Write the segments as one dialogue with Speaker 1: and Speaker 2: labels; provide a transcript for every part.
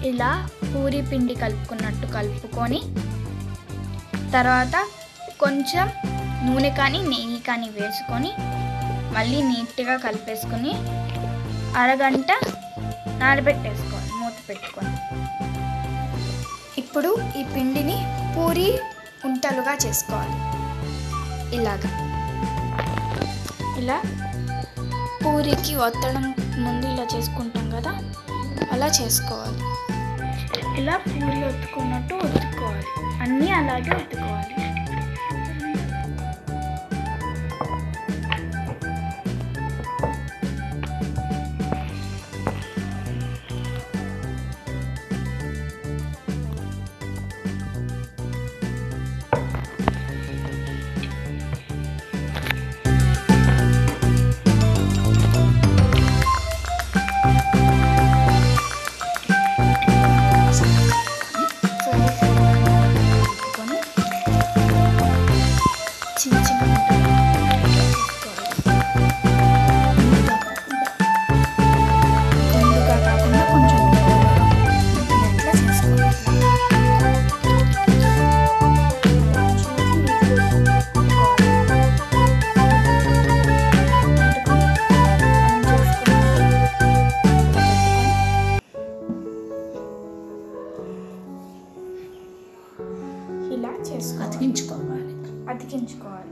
Speaker 1: ఇలా పూరి పిండి కలుపుకున్నట్టు కలుపుకొని తర్వాత కొంచెం నూనె కానీ నెయ్యి కానీ వేసుకొని మళ్ళీ నీట్గా కలిపేసుకొని అరగంట నానబెట్టేసుకోవాలి మూత పెట్టుకొని ఇప్పుడు ఈ పిండిని పూరి ఉంటలుగా చేసుకోవాలి ఇలాగా ఇలా పూరికి ఒత్తడం ముందు ఇలా చేసుకుంటాం కదా అలా చేసుకోవాలి ఇలా పూరి ఒత్తుకున్నట్టు ఒత్తుకోవాలి అన్నీ అలాగే ఒత్తుకోవాలి పెట్టుకొని చిన్న చిన్న ముద్దలు చేసుకోవాలి. గుండుగా కాకుండా కొంచెం ఇట్లా చేసుకోవాలి ఇలా చేసుకోవాలి
Speaker 2: అతికించుకోవాలి
Speaker 1: అతికించుకోవాలి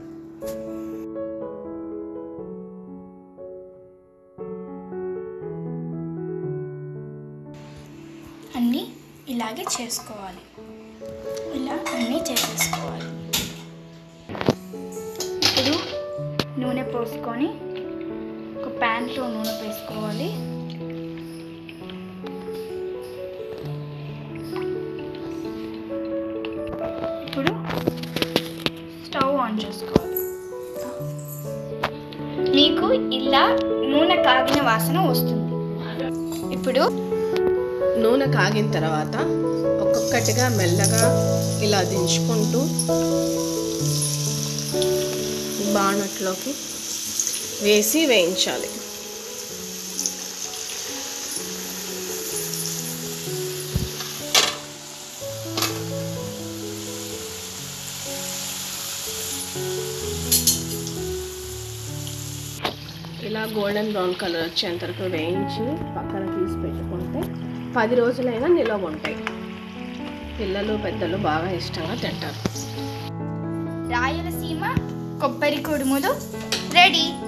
Speaker 1: అన్నీ ఇలాగే చేసుకోవాలి ఇలా అన్నీ చేసేసుకోవాలి ఇప్పుడు నూనె పోసుకొని ఒక ప్యాన్లో నూనె వేసుకోవాలి ఇప్పుడు స్టవ్ ఆన్ చేసుకోవాలి మీకు ఇలా నూనె కాగిన వాసన వస్తుంది ఇప్పుడు
Speaker 2: నూనె కాగిన తర్వాత ఒక్కొక్కటిగా మెల్లగా ఇలా దించుకుంటూ బాణట్లోకి వేసి వేయించాలి ఇలా గోల్డెన్ బ్రౌన్ కలర్ వచ్చేంత వరకు వేయించి పక్కన తీసి పెట్టుకుంటే పది రోజులైనా నిల్వ ఉంటాయి పిల్లలు పెద్దలు బాగా ఇష్టంగా తింటారు
Speaker 1: రాయలసీమ కొబ్బరి కుడుములు రెడీ